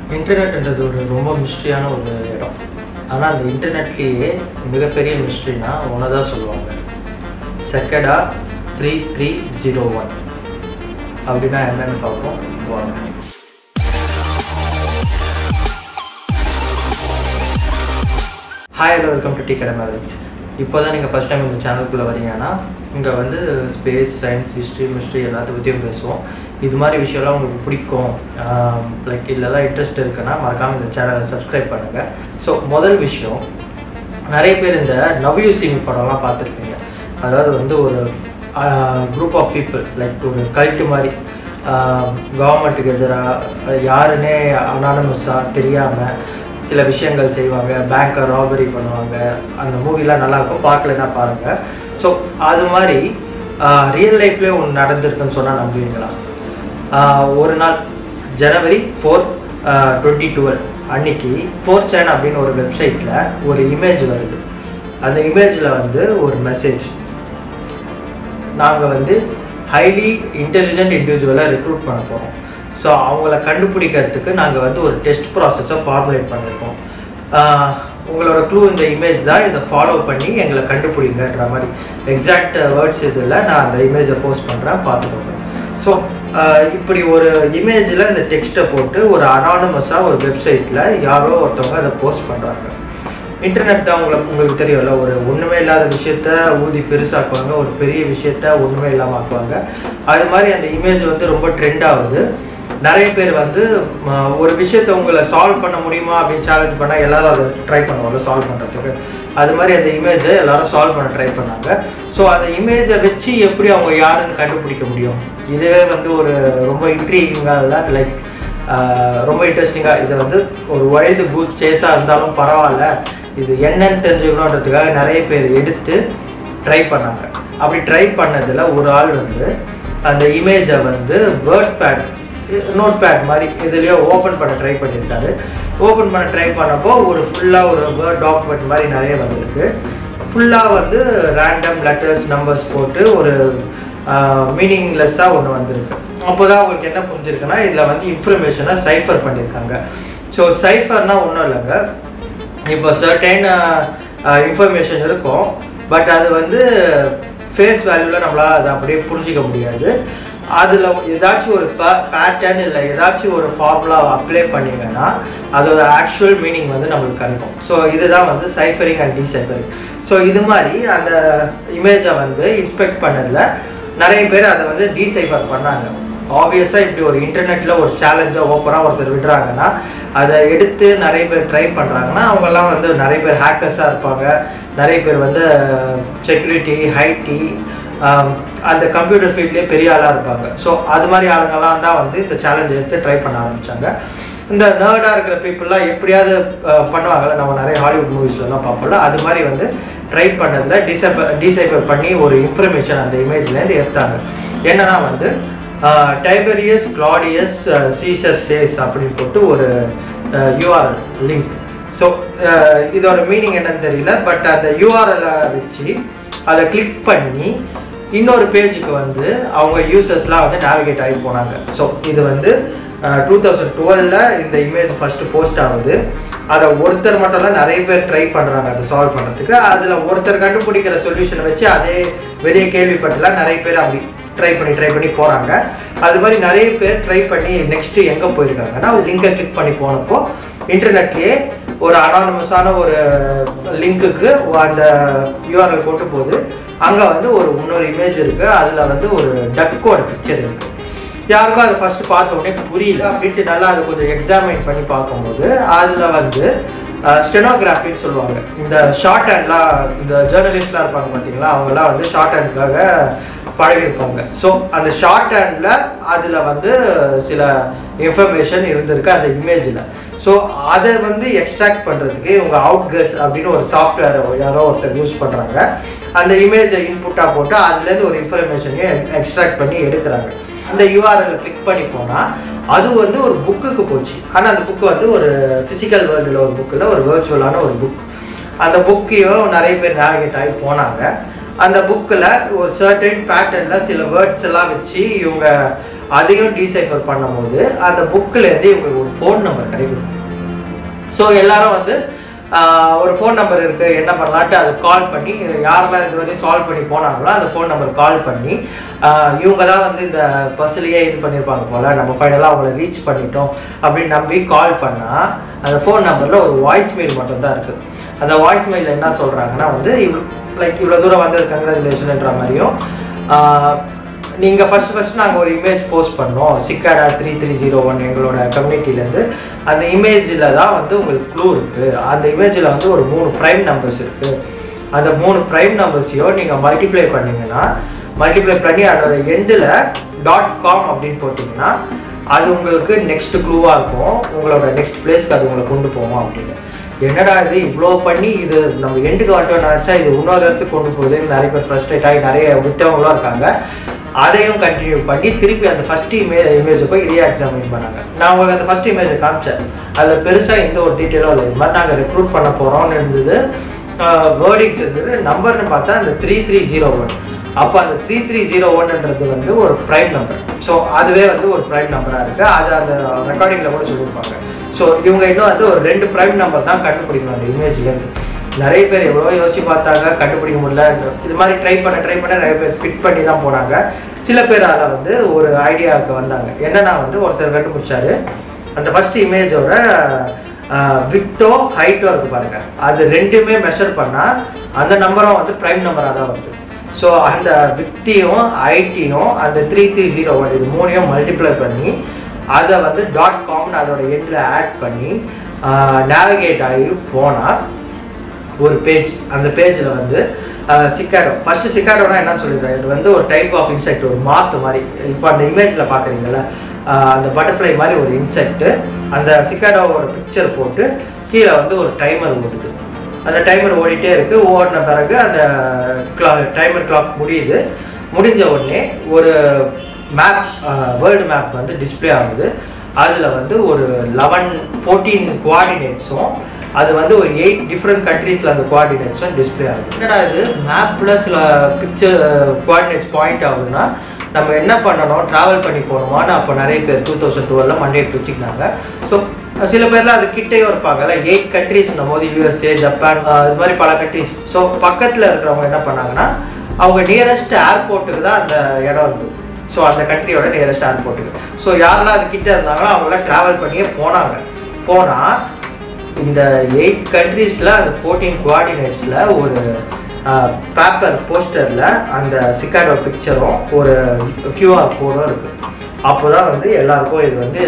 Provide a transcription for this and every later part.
இன்டர்நெட்ன்றது ஒரு ரொம்ப மிஸ்ட்ரியான ஒரு இடம் ஆனால் அந்த இன்டர்நெட்லேயே மிகப்பெரிய மிஸ்ட்ரினா ஒன்று தான் சொல்லுவாங்க Cicada three three zero one அப்படின்னா என்னன்னு பார்ப்போம் வாங்க ஹாய் ஹலோ வெல்கம் டு டி கடமேரிக்ஸ் இப்போ தான் நீங்கள் ஃபஸ்ட் டைம் இந்த சேனலுக்குள்ளே வரீங்கன்னா இங்கே வந்து ஸ்பேஸ் சயின்ஸ் ஹிஸ்ட்ரி மிஸ்ட்ரி எல்லாத்த பற்றியும் பேசுவோம் இது மாதிரி விஷயம்லாம் உங்களுக்கு பிடிக்கும் லைக் இதெல்லாம் இன்ட்ரெஸ்ட் இருக்குன்னா மறக்காமல் இந்த சேனலை சப்ஸ்கிரைப் பண்ணுங்கள் ஸோ முதல் விஷயம் நிறைய பேர் இந்த நவ்யூ சிமி படம்லாம் பார்த்துருப்பீங்க அதாவது வந்து ஒரு குரூப் ஆஃப் பீப்புள் லைக் ஒரு கல்ட்டு மாதிரி கவர்மெண்ட்டுக்கு எதிராக யாருன்னே அனானமஸாக தெரியாமல் சில விஷயங்கள் செய்வாங்க பேங்கை ராபரி பண்ணுவாங்க அந்த மூவிலாம் நல்லா இருக்கும் பார்க்கலன்னா பாருங்கள் ஸோ அது மாதிரி ரியல் லைஃப்லேயே ஒன்று நடந்திருக்குன்னு சொன்னால் நம்புவீங்களா ஆஹ் ஒரு நாள் ஜனவரி ஃபோர் டுவெண்ட்டி டுவெல் அன்னைக்கு ஃபோர் சேன் அப்படின்னு ஒரு வெப்சைட்டில் ஒரு இமேஜ் வருது அந்த இமேஜில் வந்து ஒரு மெசேஜ் நாங்கள் வந்து ஹைலி இன்டெலிஜென்ட் இண்டிவிஜுவலாக ரெக்ரூட் பண்ண போகிறோம் ஸோ அவங்கள கண்டுபிடிக்கிறதுக்கு நாங்கள் வந்து ஒரு டெஸ்ட் ப்ராசஸை ஃபார்முலேட் பண்ணியிருக்கோம் ஆஹ் உங்களோட க்ளூ இந்த இமேஜ் தான் இதை ஃபாலோ பண்ணி எங்களை கண்டுபிடிங்கன்ற மாதிரி எக்ஸாக்ட் வேர்ட்ஸ் இதில் நான் அந்த இமேஜை போஸ்ட் பண்ணுறேன் பார்த்துக்கோங்க ஸோ இப்படி ஒரு இமேஜில் இந்த டெக்ஸ்ட்டை போட்டு ஒரு அனானமஸாக ஒரு வெப்சைட்டில் யாரோ ஒருத்தவங்க அதை போஸ்ட் பண்ணுறாங்க இன்டர்நெட் தான் உங்களுக்கு உங்களுக்கு தெரியும்ல ஒரு ஒன்றுமே இல்லாத விஷயத்த ஊதி பெருசாக்குவாங்க ஒரு பெரிய விஷயத்த ஒன்றுமே இல்லாமல் ஆக்குவாங்க அது மாதிரி அந்த இமேஜ் வந்து ரொம்ப ட்ரெண்ட் ஆகுது நிறைய பேர் வந்து ம, ஒரு விஷயத்த உங்களை சால்வ் பண்ண முடியுமா அப்படின்னு சேலஞ்ச் பண்ணால் எல்லாரும் அதை ட்ரை பண்ணுவாங்க சால்வ் பண்ணுறதுக்கு அது மாதிரி அந்த இமேஜை எல்லாரும் சால்வ் பண்ண ட்ரை பண்ணாங்க ஸோ அந்த இமேஜை வச்சு எப்படி அவங்க யாருன்னு கண்டுபிடிக்க முடியும் இதுவே வந்து ஒரு ரொம்ப இன்ட்ரீவிங்காக இல்லை லைக் ரொம்ப இன்ட்ரெஸ்டிங்காக இதை வந்து ஒரு வைல்டு பூஸ்ட் சேஸாக இருந்தாலும் பரவாயில்ல இது என்னன்னு தெரிஞ்சுக்கணுன்றதுக்காக நிறைய பேர் எடுத்து ட்ரை பண்ணாங்க அப்படி ட்ரை பண்ணதில் ஒரு ஆள் வந்து அந்த இமேஜை வந்து வேர்ட் பேட் நோட் பேட் மாதிரி இதுலேயோ ஓப்பன் பண்ண ட்ரை பண்ணியிருக்காரு ஓப்பன் பண்ண ட்ரை பண்ணப்போ ஒரு ஃபுல்லாக ஒரு வேர்ட் டாக்குமெண்ட் மாதிரி நிறைய வந்திருக்கு ஃபுல்லாக வந்து ரேண்டம் லெட்டர்ஸ் நம்பர்ஸ் போட்டு ஒரு மீனிங்லெஸ்ஸாக ஒன்று வந்திருக்கு அப்போ தான் உங்களுக்கு என்ன புரிஞ்சிருக்குன்னா இதில் வந்து இன்ஃபர்மேஷனை சைஃபர் பண்ணியிருக்காங்க ஸோ சைஃபர்னா ஒன்றும் இல்லைங்க இப்போ சர்டைன் இன்ஃபர்மேஷன் இருக்கும் பட் அது வந்து ஃபேஸ் வேல்யூவில் நம்மளால் அதை அப்படியே புரிஞ்சிக்க முடியாது அதில் ஏதாச்சும் ஒரு பேட்டர்ன் இல்லை ஏதாச்சும் ஒரு ஃபார்முலா அப்ளை பண்ணிங்கன்னா அதோட ஆக்சுவல் மீனிங் வந்து நம்மளுக்கு கிடைக்கும் ஸோ இதுதான் வந்து சைஃபரிங் அண்ட் டீசைஃபரிங் ஸோ இது மாதிரி அந்த இமேஜை வந்து இன்ஸ்பெக்ட் பண்ணதில் நிறைய பேர் அதை வந்து டீசைஃபர் பண்ணாங்க ஆப்வியஸாக இப்படி ஒரு இன்டர்நெட்டில் ஒரு சேலஞ்சை ஓப்பனாக ஒருத்தர் விடுறாங்கன்னா அதை எடுத்து நிறைய பேர் ட்ரை பண்ணுறாங்கன்னா அவங்கெல்லாம் வந்து நிறைய பேர் ஹேக்கர்ஸாக இருப்பாங்க நிறைய பேர் வந்து செக்யூரிட்டி ஹைடி அந்த கம்ப்யூட்டர் ஃபீல்ட்லேயே பெரிய ஆளாக இருப்பாங்க ஸோ அது மாதிரி ஆளுங்கெல்லாம் தான் வந்து இந்த சேலஞ்ச் எடுத்து ட்ரை பண்ண ஆரம்பித்தாங்க இந்த நேர்டாக இருக்கிற பீப்புளெலாம் எப்படியாவது அஹ், பண்ணுவாங்கல்ல நம்ம நிறைய ஹாலிவுட் மூவிஸ்லலாம் பார்ப்போம்ல அது மாதிரி வந்து ட்ரை பண்ணதில் டிசைபர் டிசைபர் பண்ணி ஒரு இன்ஃபர்மேஷன் அந்த இமேஜ்லேருந்து எடுத்தாங்க என்னன்னா வந்து டைபரியஸ் கிளாடியஸ் சீசர் சேஸ் அப்படின்னு போட்டு ஒரு யூஆர்எல் லிங்க் ஸோ இதோட மீனிங் என்னன்னு தெரியல பட் அந்த யூஆர்எல்லை வச்சு அதை கிளிக் பண்ணி இன்னொரு பேஜுக்கு வந்து அவங்க யூசர்ஸ்லாம் வந்து நேவிகேட் ஆகி போனாங்க ஸோ இது வந்து டூ தௌசண்ட் டுவெலில் இந்த இமேஜ் ஃபஸ்ட்டு போஸ்ட் ஆகுது அதை ஒருத்தர் மட்டும் இல்ல நிறைய பேர் ட்ரை பண்ணுறாங்க அதை சால்வ் பண்ணுறதுக்கு அதில் ஒருத்தர் கண்டுபிடிக்கிற சொல்யூஷனை வச்சு அதே வெளியே கேள்விப்பட்டலாம் நிறைய பேர் அப்படி ட்ரை பண்ணி ட்ரை பண்ணி போகிறாங்க அது மாதிரி நிறைய பேர் ட்ரை பண்ணி நெக்ஸ்ட்டு எங்கே போயிருக்காங்கன்னா ஒரு லிங்கை கிளிக் பண்ணி போனப்போ இன்டர்நெட்லேயே ஒரு அனானமஸான ஒரு லிங்க்குக்கு அந்த யூஆர்எல் போட்டு போது அங்கே வந்து ஒரு இன்னொரு இமேஜ் இருக்குது அதில் வந்து ஒரு டக்கோட பிக்சர் இருக்குது யாருக்கும் அதை ஃபர்ஸ்ட் பார்த்த உடனே புரியல அப்படின்ட்டு நல்லா அதை கொஞ்சம் எக்ஸாமின் பண்ணி பார்க்கும்போது அதில் வந்து ஸ்டெனோகிராஃபின்னு சொல்லுவாங்க இந்த ஷார்ட் ஹேண்ட்லாம் இந்த ஜேர்னலிஸ்ட்லாம் இருப்பாங்க பார்த்தீங்களா அவங்கெல்லாம் வந்து ஷார்ட் ஹேண்டுக்காக பழகிருப்பாங்க ஸோ அந்த ஷார்ட் ஹேண்டில் அதில் வந்து சில இன்ஃபர்மேஷன் இருந்திருக்கு அந்த இமேஜில் ஸோ அதை வந்து எக்ஸ்ட்ராக்ட் பண்ணுறதுக்கு இவங்க அவுட்கஸ் அப்படின்னு ஒரு சாஃப்ட்வேர் யாரோ ஒருத்தர் யூஸ் பண்ணுறாங்க அந்த இமேஜை இன்புட்டாக போட்டு அதுலேருந்து ஒரு இன்ஃபர்மேஷனையும் எக்ஸ்ட்ராக்ட் பண்ணி எடுக்கிறாங்க அந்த யூஆர்எல் கிளிக் பண்ணி போனால் அது வந்து ஒரு புக்குக்கு போச்சு ஆனால் அந்த புக்கு வந்து ஒரு ஃபிசிக்கல் வேர்ல்டில் ஒரு புக்கில் ஒரு வேர்ச்சுவலான ஒரு புக் அந்த புக்கையும் நிறைய பேர் நேவிகேட் ஆகி போனாங்க அந்த புக்கில் ஒரு சர்டன் பேட்டர்னில் சில வேர்ட்ஸ் எல்லாம் வச்சு இவங்க அதையும் டீசைஃபர் பண்ணும்போது அந்த புக்கிலேருந்து இவங்களுக்கு ஒரு ஃபோன் நம்பர் கிடைக்கும் ஸோ எல்லாரும் வந்து ஆஹ், ஒரு ஃபோன் நம்பர் இருக்கு என்ன பண்ணலான்ட்டு அது கால் பண்ணி யாரெல்லாம் இது வரையும் சால்வ் பண்ணி போனாங்களோ அந்த ஃபோன் நம்பர் கால் பண்ணி ஆஹ், இவங்க தான் வந்து இந்த பஸ்ஸிலேயே இது பண்ணியிருப்பாங்க போல நம்ம ஃபைனலாக அவங்கள ரீச் பண்ணிட்டோம் அப்படின்னு நம்பி கால் பண்ணால் அந்த ஃபோன் நம்பரில் ஒரு வாய்ஸ் மெயில் மட்டும்தான் இருக்குது அந்த வாய்ஸ் மெயில் என்ன சொல்கிறாங்கன்னா வந்து இவ் லைக் இவ்வளோ தூரம் வந்து கங்க்ராச்சுலேஷன்ன்ற மாதிரியும் ஆஹ், நீங்க ஃபர்ஸ்ட் ஃபர்ஸ்ட் நாங்க ஒரு இமேஜ் போஸ்ட் பண்ணோம் Cicada three three zero one எங்களோட கம்யூனிட்டில இருந்து அந்த இமேஜில் தான் வந்து உங்களுக்கு க்ளூ இருக்கு அந்த இமேஜில் வந்து ஒரு மூணு ப்ரைம் நம்பர்ஸ் இருக்கு அந்த மூணு ப்ரைம் நம்பர்ஸையும் நீங்க மல்டிப்ளை பண்ணீங்கன்னா மல்டிப்ளை பண்ணி அதோட எண்டில் டாட் காம் அப்படின்னு போட்டிங்கன்னா அது உங்களுக்கு நெக்ஸ்ட் க்ளூவாக இருக்கும் உங்களோட நெக்ஸ்ட் பிளேஸ்க்கு அது உங்களை கொண்டு போவோம் அப்படின்னு என்னடா இது இவ்வளோ பண்ணி இது நம்ம எண்டுக்கு வந்துட்டோம் நினச்சா இது இன்னொரு இடத்துக்கு கொண்டு போகுதுன்னு நிறைய பேர் ஃப்ரஸ்ட்ரேட் ஆகி நிறைய விட்டவங்களும் இருக்காங்க அதையும் கண்டினியூ பண்ணி திருப்பி அந்த ஃபர்ஸ்ட் இமே இமேஜை போய் ரீ எக்ஸாமின் பண்ணாங்க நான் உங்களுக்கு அந்த ஃபர்ஸ்ட் இமேஜை காமிச்சேன் அதில் பெருசாக எந்த ஒரு டீட்டெயிலும் இல்லை இது மாதிரி நாங்கள் ரெக்ரூட் பண்ண போகிறோம்னு இருந்தது வேர்டிங்ஸ் இருந்தது நம்பர்னு பார்த்தா அந்த த்ரீ த்ரீ ஜீரோ ஒன் அப்போ அந்த த்ரீ த்ரீ ஜீரோ ஒன்ன்றது வந்து ஒரு ப்ரைம் நம்பர் ஸோ அதுவே வந்து ஒரு ப்ரைம் நம்பராக இருக்குது அது அந்த ரெக்கார்டிங்கில் கூட சொல்லியிருப்பாங்க ஸோ இவங்க இன்னும் வந்து ஒரு ரெண்டு ப்ரைம் நம்பர் தான் கண்டுபிடிக்கணும் அந்த இமேஜ்லேருந்து நிறைய பேர் எவ்வளோ யோசிச்சு பார்த்தாங்க கண்டுபிடிக்க முடியல இது மாதிரி ட்ரை பண்ண ட்ரை பண்ண நிறைய பேர் ஃபிட் பண்ணி தான் போனாங்க சில பேரால வந்து ஒரு ஐடியாவுக்கு வந்தாங்க என்னன்னா வந்து ஒருத்தர் கண்டுபிடிச்சாரு அந்த ஃபர்ஸ்ட் இமேஜோட வித்தோ ஹைட்டோ இருக்கு பாருங்க அது ரெண்டுமே மெஷர் பண்ணா அந்த நம்பரும் வந்து ப்ரைம் நம்பராக தான் வருது ஸோ அந்த வித்தியும் ஐடியும் அந்த த்ரீ த்ரீ ஜீரோ ஒன் இது மூணையும் மல்டிப்ளை பண்ணி அதை வந்து டாட் காம்னு அதோட எண்டில் ஆட் பண்ணி நேவிகேட் ஆகி போனால் ஒரு பேஜ் அந்த பேஜில் வந்து சிக்காடோ ஃபர்ஸ்ட் சிக்காடோனா என்னன்னு சொல்லிடுறேன் இது வந்து ஒரு டைப் ஆஃப் இன்செக்ட் ஒரு மாத்து மாதிரி இப்போ அந்த இமேஜில் பார்க்குறீங்கல்ல அந்த பட்டர்ஃப்ளை மாதிரி ஒரு இன்செக்ட் அந்த சிக்காடோவோட பிக்சர் போட்டு கீழே வந்து ஒரு டைமர் ஓடுது அந்த டைமர் ஓடிட்டே இருக்கு ஓடின பிறகு அந்த கிளா டைமர் கிளாக் முடியுது முடிஞ்ச உடனே ஒரு மேப் வேர்ல்டு மேப் வந்து டிஸ்ப்ளே ஆகுது அதில் வந்து ஒரு லெவன் ஃபோர்டீன் கோஆர்டினேட்ஸும் அது வந்து ஒரு எயிட் டிஃப்ரெண்ட் கண்ட்ரீஸில் அந்த கோஆர்டினேட்ஸும் டிஸ்ப்ளே ஆகுது என்னடா இது மேப்பில் சில பிக்சர் கோஆர்டினேட்ஸ் பாயிண்ட் ஆகுதுன்னா நம்ம என்ன பண்ணணும் ட்ராவல் பண்ணி போகணுமான்னு அப்போ நிறைய பேர் டூ தௌசண்ட் டுவெலில் மண்டே வச்சுக்கினாங்க ஸோ சில பேர்லாம் அது கிட்டேயும் இருப்பாங்கல்ல எயிட் கண்ட்ரீஸ்னும் போது யூஎஸ்ஏ ஜப்பான் ஆஹ் இது மாதிரி பல கண்ட்ரீஸ் ஸோ பக்கத்தில் இருக்கிறவங்க என்ன பண்ணாங்கன்னா அவங்க நியரஸ்ட் ஏர்போர்ட்டுக்கு தான் அந்த இடம் இருந்தது ஸோ அந்த கண்ட்ரியோட நியரஸ்ட் ஏர்போர்ட்டுக்கு ஸோ யாரெல்லாம் அது கிட்ட இருந்தாங்களோ அவங்களாம் ட்ராவல் பண்ணியே போனாங்க போனால் இந்த எயிட் கண்ட்ரீஸில் அந்த ஃபோர்டீன் கோஆர்டினேட்ஸில் ஒரு பேப்பர் போஸ்டரில் அந்த சிக்காடோ பிக்சரும் ஒரு கியூஆர் கோடும் இருக்குது அப்போ தான் வந்து எல்லாருக்கும் இது வந்து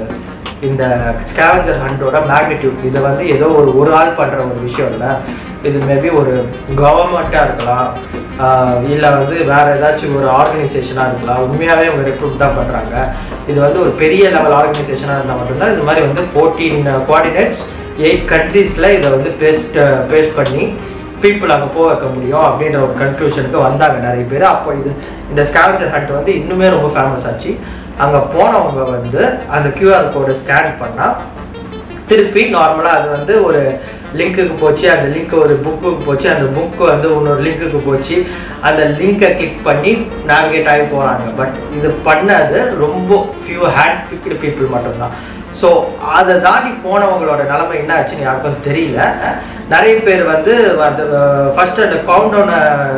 இந்த ஸ்கேவஞ்சர் ஹண்டோட மேக்னிடியூட் இதை வந்து ஏதோ ஒரு ஒரு ஆள் பண்ணுற ஒரு விஷயம் இல்லை இது மேபி ஒரு கவர்மெண்ட்டாக இருக்கலாம் இல்லை வந்து வேறு ஏதாச்சும் ஒரு ஆர்கனைசேஷனாக இருக்கலாம் உண்மையாகவே அவங்க ரெக்ரூட் தான் பண்ணுறாங்க இது வந்து ஒரு பெரிய லெவல் ஆர்கனைசேஷனாக இருந்தால் மட்டும்தான் இது மாதிரி வந்து ஃபோர்டீன் கோஆர்டினேட்ஸ் எயிட் கண்ட்ரீஸில் இதை வந்து பேஸ்ட் பேஸ்ட் பண்ணி பீப்புள் அங்கே போக வைக்க முடியும் அப்படின்ற ஒரு கன்க்ளூஷனுக்கு வந்தாங்க நிறைய பேர் அப்போ இது இந்த ஸ்கேவஞ்சர் ஹண்ட் வந்து இன்னுமே ரொம்ப ஃபேமஸ் ஆச்சு அங்கே போனவங்க வந்து அந்த கியூஆர் கோடை ஸ்கேன் பண்ணால் திருப்பி நார்மலாக அது வந்து ஒரு லிங்க்குக்கு போச்சு அந்த லிங்க் ஒரு புக்குக்கு போச்சு அந்த புக்கு வந்து இன்னொரு லிங்க்குக்கு போச்சு அந்த லிங்கை கிளிக் பண்ணி நேவிகேட் ஆகி போகிறாங்க பட் இது பண்ணது ரொம்ப ஃபியூ ஹேண்ட் பிக்டு பீப்புள் மட்டும்தான் ஸோ அதை தாண்டி போனவங்களோட நிலைமை என்ன ஆச்சுன்னு யாருக்கும் தெரியல நிறைய பேர் வந்து அந்த ஃபர்ஸ்ட் அந்த கவுண்டவுன்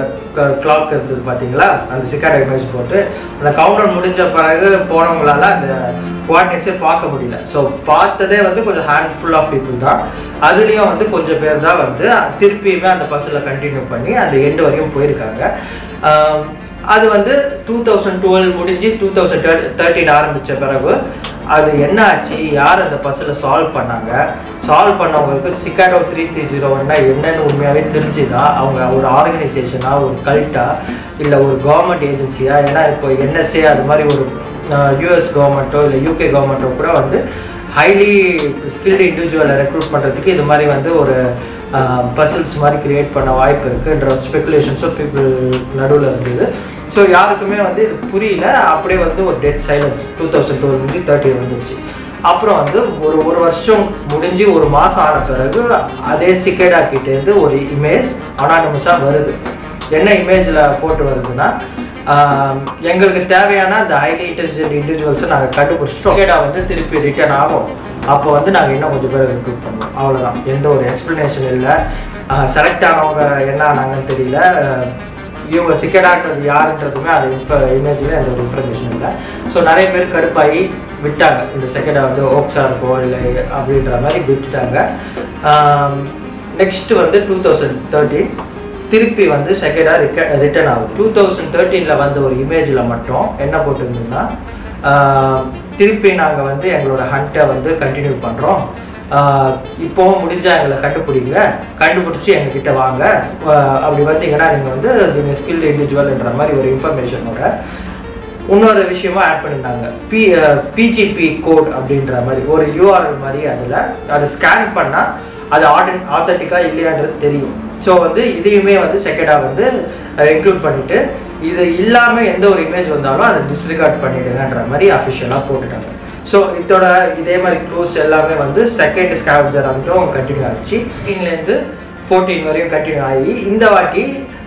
கிளாக் இருந்தது பார்த்தீங்களா அந்த சிக்காட இமேஜ் போட்டு அந்த கவுண்டவுன் முடிஞ்ச பிறகு போனவங்களால அந்த கோஆர்டினேட்ஸே பார்க்க முடியல ஸோ பார்த்ததே வந்து கொஞ்சம் ஹேண்ட்ஃபுல் ஆஃப் பீப்புள் தான் அதுலேயும் வந்து கொஞ்சம் பேர் தான் வந்து திருப்பியுமே அந்த பஸ்ஸில் கண்டினியூ பண்ணி அந்த எண்டு வரையும் போயிருக்காங்க ஆஹ் அது வந்து டூ தௌசண்ட் டுவெல் முடிஞ்சு டூ தௌசண்ட் தேர்ட்டின் ஆரம்பித்த பிறகு அது என்ன ஆச்சு யார் அந்த பஸ்ஸில் சால்வ் பண்ணாங்க சால்வ் பண்ணவங்களுக்கு சிக்காடோ த்ரீ த்ரீ ஜீரோ ஒன்னா என்னன்னு உண்மையாகவே தெரிஞ்சுதா அவங்க ஒரு ஆர்கனைசேஷனா ஒரு கல்ட்டா இல்லை ஒரு கவர்மெண்ட் ஏஜென்சியா ஏன்னா இப்போ என்எஸ்ஏ அது மாதிரி ஒரு யூஎஸ் கவர்மெண்ட்டோ இல்லை யூகே கவர்மெண்ட்டோ கூட வந்து ஹைலி ஸ்கில்டு இண்டிவிஜுவலை ரெக்ரூட் பண்ணுறதுக்கு இது மாதிரி வந்து ஒரு பசில்ஸ் மாதிரி கிரியேட் பண்ண வாய்ப்பு இருக்குன்ற ஸ்பெகுலேஷன்ஸும் பீப்புள் நடுவில் இருந்தது ஸோ யாருக்குமே வந்து இது புரியல அப்படியே வந்து ஒரு dead silence two thousand twelve முடிஞ்சு தேர்ட்டி வந்துச்சு அப்புறம் வந்து ஒரு ஒரு வருஷம் முடிஞ்சு ஒரு மாதம் ஆன பிறகு அதே சிக்கேடா கிட்டேருந்து ஒரு இமேஜ் அனானமஸாக வருது என்ன இமேஜில் போட்டு வருதுன்னா ஆஹ் எங்களுக்கு தேவையான அந்த ஹைலி இன்டெலிஜென்ட் இண்டிவிஜுவல்ஸை நாங்கள் கண்டுபிடிச்சிட்டோம் கேடா வந்து திருப்பி ரிட்டர்ன் ஆகும் அப்போ வந்து நாங்கள் இன்னும் கொஞ்சம் பேர் ரெக்ரூட் பண்ணுவோம் அவ்வளோதான் எந்த ஒரு எக்ஸ்ப்ளனேஷன் இல்லை செலக்ட் ஆனவங்க என்ன ஆனாங்கன்னு தெரியல ஆஹ் இவங்க சிக்கடான்றது யாருன்றதுமே அது இப்போ இமேஜில் எந்த ஒரு இன்ஃபர்மேஷன் இல்லை ஸோ நிறைய பேர் கடுப்பாகி விட்டாங்க இந்த செகண்டை வந்து ஓக்ஸாக இருக்கோ இல்லை அப்படின்ற மாதிரி விட்டுட்டாங்க நெக்ஸ்ட் வந்து டூ தௌசண்ட் தேர்ட்டீன் திருப்பி வந்து செகண்டாக ரிக்க ரிட்டர்ன் ஆகுது டூ தௌசண்ட் தேர்ட்டீனில் வந்த ஒரு இமேஜில் மட்டும் என்ன போட்டிருந்தோம்னா ஆஹ் திருப்பி நாங்கள் வந்து எங்களோட ஹண்ட்டை வந்து கண்டினியூ பண்ணுறோம் இப்போவும் முடிஞ்சா எங்களை கண்டுபிடிங்க கண்டுபிடிச்சி எங்ககிட்ட வாங்க ஆஹ் அப்படி வந்தீங்கன்னா நீங்கள் வந்து நீங்கள் ஸ்கில் இண்டிவிஜுவல்ன்ற மாதிரி ஒரு இன்ஃபர்மேஷனோட இன்னொரு விஷயமா ஆட் பண்ணியிருந்தாங்க பி பிஜிபி கோட் அப்படின்ற மாதிரி ஒரு யூஆர்எல் மாதிரி அதில் அதை ஸ்கேன் பண்ணால் அது ஆடன் ஆத்தென்டிக்காக இல்லையான்றது தெரியும் ஸோ வந்து இதையுமே வந்து செகண்டாக வந்து இன்க்ளூட் பண்ணிட்டு இது இல்லாமல் எந்த ஒரு இமேஜ் வந்தாலும் அதை டிஸ்ரிகார்ட் பண்ணிடுங்கன்ற மாதிரி அஃபிஷியலாக போட்டுட்டாங்க ஸோ இதோட இதே மாதிரி க்ளூஸ் எல்லாமே வந்து செகண்ட் ஸ்கேவஞ்சர் வந்துட்டும் கண்டினியூ ஆச்சு இருந்து ஃபோர்டீன் வரையும் கண்டினியூ ஆகி இந்த வாட்டி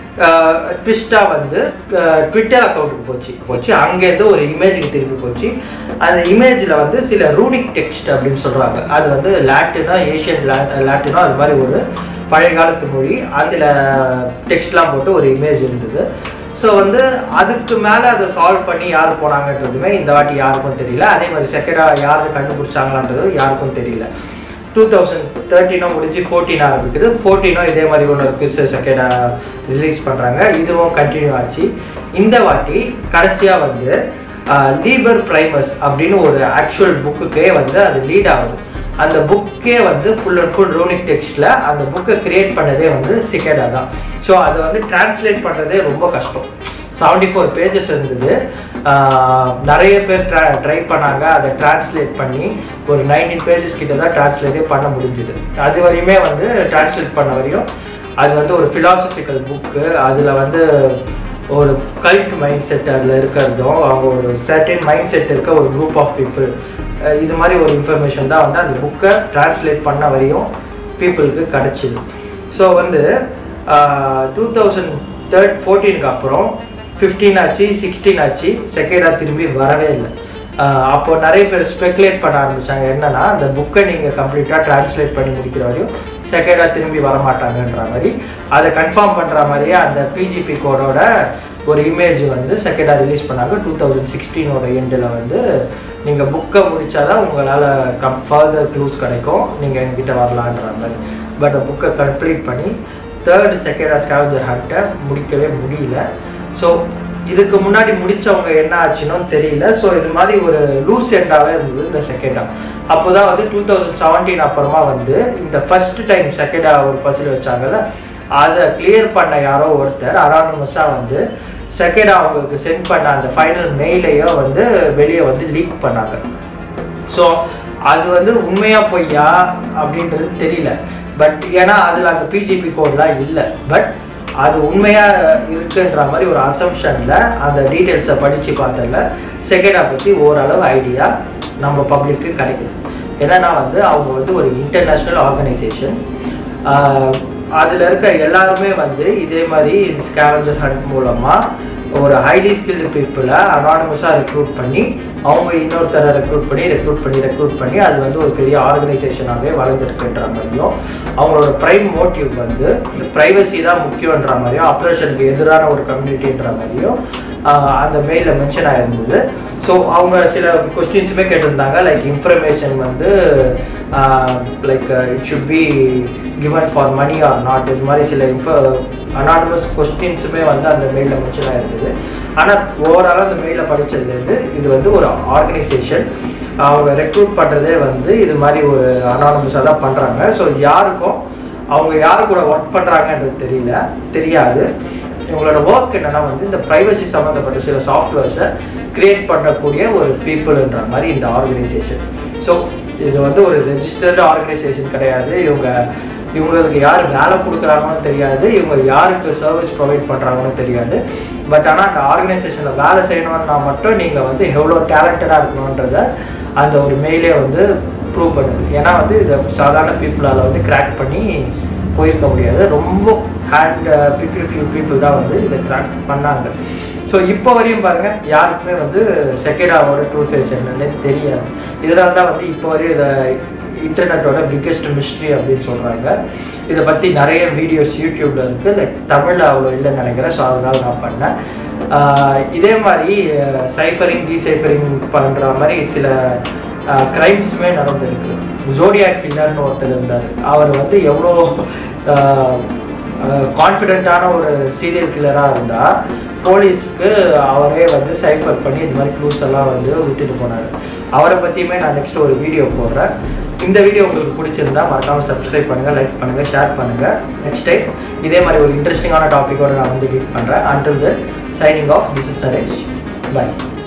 ட்விஸ்டாக வந்து ட்விட்டர் அக்கௌண்ட்டுக்கு போச்சு போச்சு அங்கேருந்து ஒரு இமேஜுக்கு திருப்பி போச்சு அந்த இமேஜில் வந்து சில ரூனிக் டெக்ஸ்ட் அப்படின்னு சொல்கிறாங்க அது வந்து லாட்டினா ஏஷியன் லாட்டினா அது மாதிரி ஒரு பழைய காலத்து மொழி அதில் டெக்ஸ்ட்லாம் போட்டு ஒரு இமேஜ் இருந்தது ஸோ வந்து அதுக்கு மேலே அதை சால்வ் பண்ணி யார் போனாங்கன்றதுமே இந்த வாட்டி யாருக்கும் தெரியல அதே மாதிரி செகண்டாக யார் கண்டுபிடிச்சாங்களான்றது யாருக்கும் தெரியல டூ தௌசண்ட் தேர்ட்டீனும் முடிஞ்சு ஃபோர்டீன் ஆரம்பிக்குது ஃபோர்டீனும் இதே மாதிரி ஒன்று ஒரு செகண்டாக ரிலீஸ் பண்ணுறாங்க இதுவும் கண்டினியூ ஆச்சு இந்த வாட்டி கடைசியாக வந்து லீபர் ப்ரைமஸ் அப்படின்னு ஒரு ஆக்சுவல் புக்குக்கே வந்து அது லீட் ஆகுது அந்த புக்கே வந்து ஃபுல் அண்ட் ஃபுல் ரூனிக் டெக்ஸ்டில் அந்த புக்கை கிரியேட் பண்ணதே வந்து சிக்கேடா தான் ஸோ அதை வந்து டிரான்ஸ்லேட் பண்ணுறதே ரொம்ப கஷ்டம் செவன்டி ஃபோர் பேஜஸ் இருந்தது ஆஹ் நிறைய பேர் ட்ரை ட்ரை பண்ணாங்க அதை டிரான்ஸ்லேட் பண்ணி ஒரு நைன்டீன் பேஜஸ் கிட்ட தான் டிரான்ஸ்லேட்டே பண்ண முடிஞ்சுது அது வரையுமே வந்து டிரான்ஸ்லேட் பண்ண வரையும் அது வந்து ஒரு ஃபிலாசபிக்கல் புக்கு அதில் வந்து ஒரு கல்ட் மைண்ட் செட் அதில் இருக்கிறதும் அவங்க ஒரு சர்டன் மைண்ட் செட் இருக்க ஒரு குரூப் ஆஃப் பீப்புள் இது மாதிரி ஒரு இன்ஃபர்மேஷன் தான் வந்து அந்த புக்கை டிரான்ஸ்லேட் பண்ண வரையும் பீப்புளுக்கு கிடச்சிது ஸோ வந்து டூ தௌசண்ட் தேர்ட் ஃபோர்டீனுக்கு அப்புறம் ஃபிஃப்டீன் ஆச்சு சிக்ஸ்டீன் ஆச்சு செகண்டாக திரும்பி வரவே இல்லை ஆஹ் அப்போ நிறைய பேர் ஸ்பெகுலேட் பண்ண ஆரம்பிச்சாங்க என்னன்னா அந்த புக்கை நீங்கள் கம்ப்ளீட்டாக டிரான்ஸ்லேட் பண்ணி முடிக்கிற வரையும் செகண்டாக திரும்பி வரமாட்டாங்கன்ற மாதிரி அதை கன்ஃபார்ம் பண்ணுற மாதிரியே அந்த பிஜிபி கோடோட ஒரு இமேஜ் வந்து செகண்டாக ரிலீஸ் பண்ணாங்க டூ தௌசண்ட் சிக்ஸ்டீனோட எண்டில் வந்து நீங்கள் புக்கை முடிச்சாதான் உங்களால் கம் ஃபர்தர் க்ளூஸ் கிடைக்கும் நீங்கள் எங்ககிட்ட வரலான்ற மாதிரி பட் புக்கை கம்ப்ளீட் பண்ணி தேர்ட் செகண்ட் ஸ்கேவஞ்சர் ஹண்ட்டை முடிக்கவே முடியல ஸோ இதுக்கு முன்னாடி முடிச்சவங்க என்ன ஆச்சுன்னு தெரியல ஸோ இது மாதிரி ஒரு லூஸ் எண்டாகவே இருந்தது இந்த செகண்டா அப்போ தான் வந்து டூ தௌசண்ட் செவன்டீன் அப்புறமா வந்து இந்த ஃபர்ஸ்ட் டைம் செகண்டா ஒரு பசில் வச்சாங்கல்ல அதை கிளியர் பண்ண யாரோ ஒருத்தர் அனானமஸாக வந்து செகண்டா அவங்களுக்கு சென்ட் பண்ண அந்த ஃபைனல் மெயிலையோ வந்து வெளியே வந்து லீக் பண்ணாங்க ஸோ அது வந்து உண்மையா பொய்யா அப்படின்றது தெரியல பட் ஏன்னா அதில் அந்த பிஜிபி கோட்லாம் இல்லை பட் அது உண்மையா இருக்குன்ற மாதிரி ஒரு அசம்ஷன்ல அந்த டீட்டெயில்ஸை படிச்சு பார்த்ததுல செகண்டா பற்றி ஓரளவு ஐடியா நம்ம பப்ளிக்கு கிடைக்குது என்னன்னா வந்து அவங்க வந்து ஒரு இன்டர்நேஷ்னல் ஆர்கனைசேஷன் அதில் இருக்க எல்லாருமே வந்து இதே மாதிரி ஸ்கேவஞ்சர் ஹண்ட் மூலமாக ஒரு ஹைலி ஸ்கில்டு பீப்புளை அனானமஸாக ரெக்ரூட் பண்ணி அவங்க இன்னொருத்தரை ரெக்ரூட் பண்ணி ரெக்ரூட் பண்ணி ரெக்ரூட் பண்ணி அது வந்து ஒரு பெரிய ஆர்கனைசேஷனாகவே வளர்ந்துருக்குன்ற மாதிரியும் அவங்களோட ப்ரைம் மோட்டிவ் வந்து ப்ரைவசி தான் முக்கியன்ற மாதிரியும் ஆப்ரேஷனுக்கு எதிரான ஒரு கம்யூனிட்டின்ற மாதிரியும் ஆஹ் அந்த மெயிலில் மென்ஷன் ஆயிருந்தது ஸோ அவங்க சில கொஸ்டின்ஸுமே கேட்டிருந்தாங்க லைக் இன்ஃபர்மேஷன் வந்து like it should be given for money or not இது மாதிரி சில இன்ஃப அனானமஸ் கொஸ்டின்ஸுமே வந்து அந்த மெயிலில் மென்ஷன் ஆயிருந்தது ஆனால் ஓவராலாக அந்த மெயிலை படித்ததுலேருந்து இது வந்து ஒரு ஆர்கனைசேஷன் அவங்க ரெக்ரூட் பண்ணுறதே வந்து இது மாதிரி ஒரு அனானமஸாக தான் பண்ணுறாங்க ஸோ யாருக்கும் அவங்க யாரு கூட ஒர்க் பண்ணுறாங்கன்றது தெரியல தெரியாது இவங்களோட ஒர்க் என்னன்னா வந்து இந்த ப்ரைவசி சம்மந்தப்பட்ட சில சாஃப்ட்வேர்ஸை கிரியேட் பண்ணக்கூடிய ஒரு பீப்புள்ன்ற மாதிரி இந்த ஆர்கனைசேஷன் ஸோ இது வந்து ஒரு ரெஜிஸ்டர்டு ஆர்கனைசேஷன் கிடையாது இவங்க இவங்களுக்கு யார் வேலை கொடுக்குறாங்கன்னு தெரியாது இவங்க யாருக்கு சர்வீஸ் ப்ரொவைட் பண்ணுறாங்கன்னு தெரியாது பட் ஆனால் அந்த ஆர்கனைசேஷனில் வேலை செய்யணும்னா மட்டும் நீங்கள் வந்து எவ்வளோ டேலண்டடாக இருக்கணுன்றத அந்த ஒரு மெயிலே வந்து ப்ரூவ் பண்ணுது ஏன்னா வந்து இதை சாதாரண பீப்புளால் வந்து கிராக் பண்ணி போயிருக்க முடியாது ரொம்ப ஹேண்ட் பீப்புள் ஃபியூ பீப்புள் தான் வந்து இதை கிராக் பண்ணாங்க ஸோ இப்போ வரையும் பாருங்க யாருக்குமே வந்து செகேடாவோட ட்ரூ ஃபேஸ் என்னன்னு தெரியாது இதனால தான் வந்து இப்போ வரையும் இதை இன்டர்நெட்டோட பிக்கெஸ்ட் மிஸ்ட்ரி அப்படின்னு சொல்கிறாங்க இதை பற்றி நிறைய வீடியோஸ் யூடியூப்ல இருக்குது லைக் தமிழில் அவ்வளோ இல்லைன்னு நினைக்கிறேன் ஸோ அதனால நான் பண்ணேன் ஆஹ் இதே மாதிரி சைஃபரிங் டீசைஃபரிங் பண்ணுற மாதிரி சில க்ரைம்ஸுமே நடந்திருக்கு ஜோடியாக் கில்லர்னு ஒருத்தர் இருந்தார் அவர் வந்து எவ்வளோ கான்ஃபிடென்ட்டான ஒரு சீரியல் கில்லராக இருந்தால் போலீஸ்க்கு அவரே வந்து சைஃபர் பண்ணி இந்த மாதிரி க்ளூஸ் எல்லாம் வந்து விட்டுட்டு போனார் அவரை பற்றியுமே நான் நெக்ஸ்ட் ஒரு வீடியோ போடுறேன் இந்த வீடியோ உங்களுக்கு பிடிச்சிருந்தா மறக்காம சப்ஸ்கிரைப் பண்ணுங்கள் லைக் பண்ணுங்கள் ஷேர் பண்ணுங்கள் நெக்ஸ்ட் டைம் இதே மாதிரி ஒரு இன்ட்ரெஸ்டிங்கான டாப்பிக்கோட நான் வந்து மீட் பண்ணுறேன் until the signing off this is Naresh by